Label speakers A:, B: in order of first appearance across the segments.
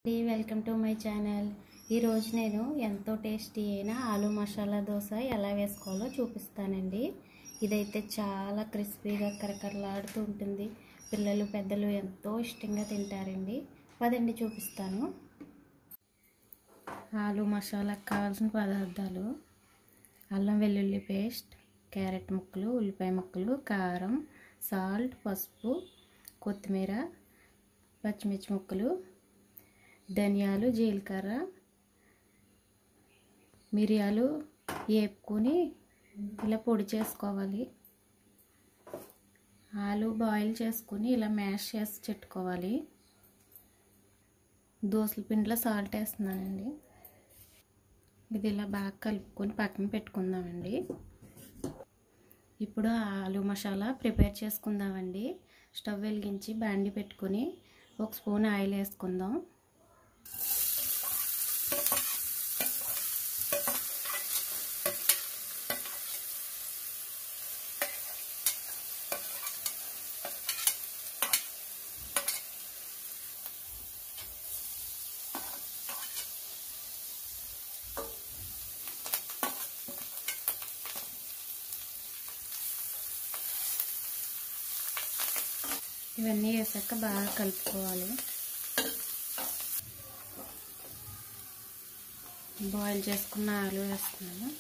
A: welcome to my channel ఈరోజు నేను ఎంతో టేస్టీ అయిన ఆలు మసాలా దోశ ఎలా వేసుకోవాలో చూపిస్తానండి ఇదైతే చాలా క్రిస్పీగా కరకరలాడుతూ ఉంటుంది పిల్లలు పెద్దలు ఎంతో ఇష్టంగా తింటారండి పదండి చూపిస్తాను ఆలు మసాలాకు కావాల్సిన పదార్థాలు అల్లం వెల్లుల్లి పేస్ట్ క్యారెట్ ముక్కలు ఉల్లిపాయ ముక్కలు కారం సాల్ట్ పసుపు కొత్తిమీర పచ్చిమిర్చి ముక్కలు ధనియాలు జీలకర్ర మిరియాలు వేపుకొని ఇలా పొడి చేసుకోవాలి ఆలు బాయిల్ చేసుకొని ఇలా మ్యాష్ చేసి చెట్టుకోవాలి దోసల పిండిలో సాల్ట్ వేస్తున్నానండి ఇది ఇలా బాగా కలుపుకొని పక్కన పెట్టుకుందామండి ఇప్పుడు ఆలు మసాలా ప్రిపేర్ చేసుకుందామండి స్టవ్ వెలిగించి బాండి పెట్టుకొని ఒక స్పూన్ ఆయిల్ వేసుకుందాం ఇవన్నీ వేసాక బాగా కలుపుకోవాలి బాయిల్ చేసుకున్న ఆలు వేస్తున్నాను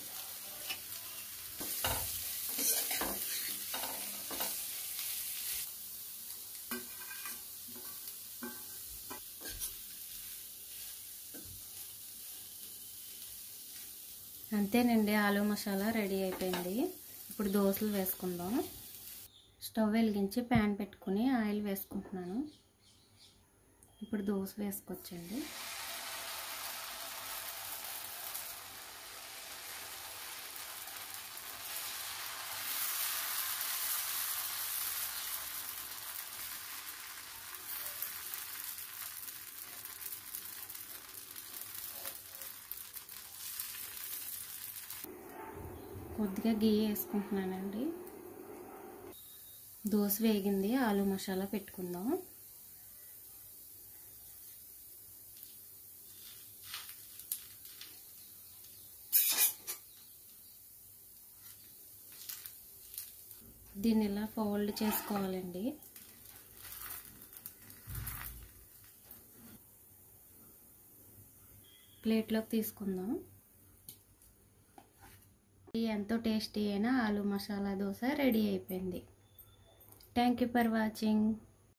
A: అంతేనండి ఆలు మసాలా రెడీ అయిపోయింది ఇప్పుడు దోశలు వేసుకుందాం స్టవ్ వెలిగించి ప్యాన్ పెట్టుకుని ఆయిల్ వేసుకుంటున్నాను ఇప్పుడు దోశ వేసుకోవచ్చండి కొద్దిగా గీ వేసుకుంటున్నానండి దోశ వేగింది ఆలు మసాలా పెట్టుకుందాం దీన్ని ఇలా ఫోల్డ్ చేసుకోవాలండి ప్లేట్లోకి తీసుకుందాం ఎంతో టేస్టీ అయిన ఆలు మసాలా దోశ రెడీ అయిపోయింది థ్యాంక్ యూ ఫర్ వాచింగ్